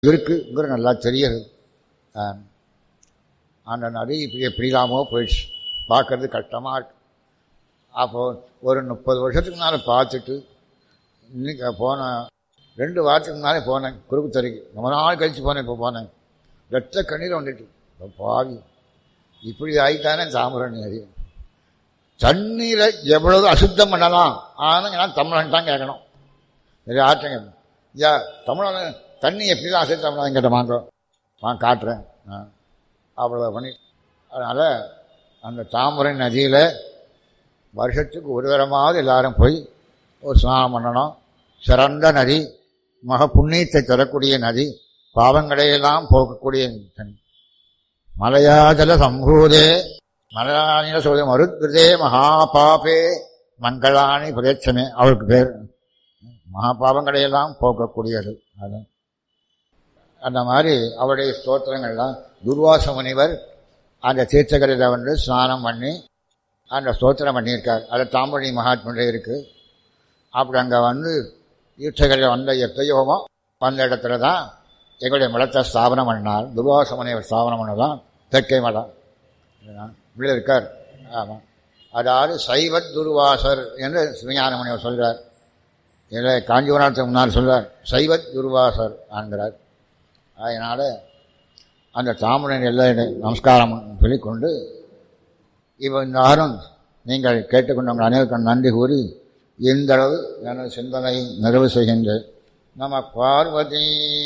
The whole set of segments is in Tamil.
இருக்குங்கிற நல்லா தெரியுது ஆ. அந்த நதி இப்படி எப்படிலாமோ போயிடுச்சு பார்க்கறது கஷ்டமாக இருக்கு அப்போது ஒரு முப்பது வருஷத்துக்கு முன்னால் பார்த்துட்டு இன்னைக்கு போன ரெண்டு வாரத்துக்கு முன்னாலே போனேன் குறுக்கு தறிக்கு ரொம்ப நாள் கழித்து போனேன் இப்போ போனேன் ரத்த கண்ணீர் வந்துட்டு இப்போ பாவி இப்படி ஆகிட்டானே தாமிரன் நதி தண்ணீரை எவ்வளவு அசுத்தம் பண்ணலாம் ஆனால் நான் தமிழன் தான் கேட்கணும் சரி ஆற்றுங்க ஐயா தமிழன் தண்ணி எப்படி தான் அசுத்தம் பண்ணலாம் கேட்ட வாங்க நான் காட்டுறேன் ஆ அவ்வளோ பண்ணி அதனால் அந்த தாமரை நதியில் வருஷத்துக்கு ஒரு தரமாவது எல்லாரும் போய் ஒரு ஸ்நானம் பண்ணணும் சிறந்த நதி மக புண்ணியத்தை தரக்கூடிய நதி பாவங்களையெல்லாம் போக்கக்கூடிய நதி. மலையாஜல சம்பூதே மலையானில சொல்ல மருத்கிருதே மகாபாபே மங்களானி பிரேட்சமே அவருக்கு பேர் மகாபாவங்களையெல்லாம் போக்கக்கூடியது அது அந்த மாதிரி அவருடைய ஸ்தோத்திரங்கள்லாம் துர்வாச முனிவர் அந்த தீர்த்தகரையில் வந்து ஸ்நானம் பண்ணி அந்த ஸ்தோத்திரம் பண்ணியிருக்கார் அது தாம்பழி மகாத்மனுடைய இருக்குது அப்படி அங்கே வந்து தீர்த்தகரையில் வந்த எத்தையோமோ வந்த இடத்துல தான் எங்களுடைய மலத்தை ஸ்தாபனம் பண்ணார் துர்வாச முனிவர் ஸ்தாபனம் பண்ணதான் தெற்கை மலம் இப்படி இருக்கார் ஆமாம் அதாவது சைவத் துர்வாசர் என்று சிவஞான முனிவர் சொல்கிறார் இதில் காஞ்சிபுரத்துக்கு முன்னால் சொல்றார் சைவத் துர்வாசர் என்கிறார் அதனால் அந்த தாமரன் எல்லாம் நமஸ்காரம் சொல்லிக்கொண்டு இப்போ இந்த ஆறும் நீங்கள் கேட்டுக்கொண்டவங்க அனைவருக்கும் நன்றி கூறி இந்த அளவு எனது சிந்தனை நிறைவு செய்கின்றேன் நம பார்வதி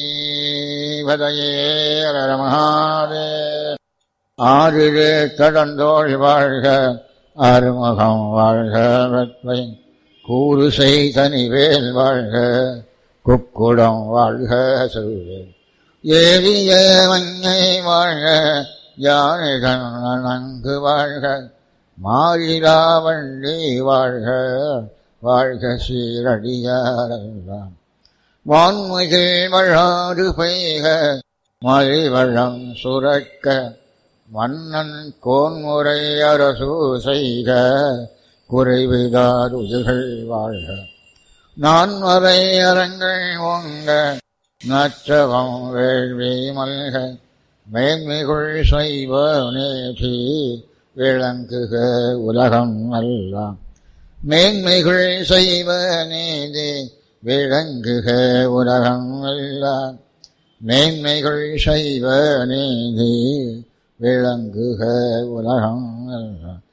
பதையே மகாதே ஆறிலே கடந்தோள் வாழ்க அருமுகம் வாழ்க வெட்பை கூறு செய்தனிவேல் வாழ்க குக்குடம் வாழ்க செல்வேல் ஏறிய மஞ்சை வாழ்க யானைகள் நன்கு வாழ்க மாறிலா வண்டி வாழ்க வாழ்க சீரடியாரெல்லாம் வான்மிகில் வழாறு பெய்க மலிவழம் சுரக்க மன்னன் கோன்முறை அரசு செய்க குறைவிதார் உயிர்கள் வாழ்க நான் வரை அரங்கள் ஓங்க நற்றவம் வேள்வி மல்க மேன்மிகுள் செய்வ நேற்றி விளங்குக உலகம் எல்லாம் மேன்மைகள் செய்வ நீதி விளங்குக உலகம் எல்லாம் மேன்மைகள் செய்வ நீதி விளங்குக உலகம் எல்லாம்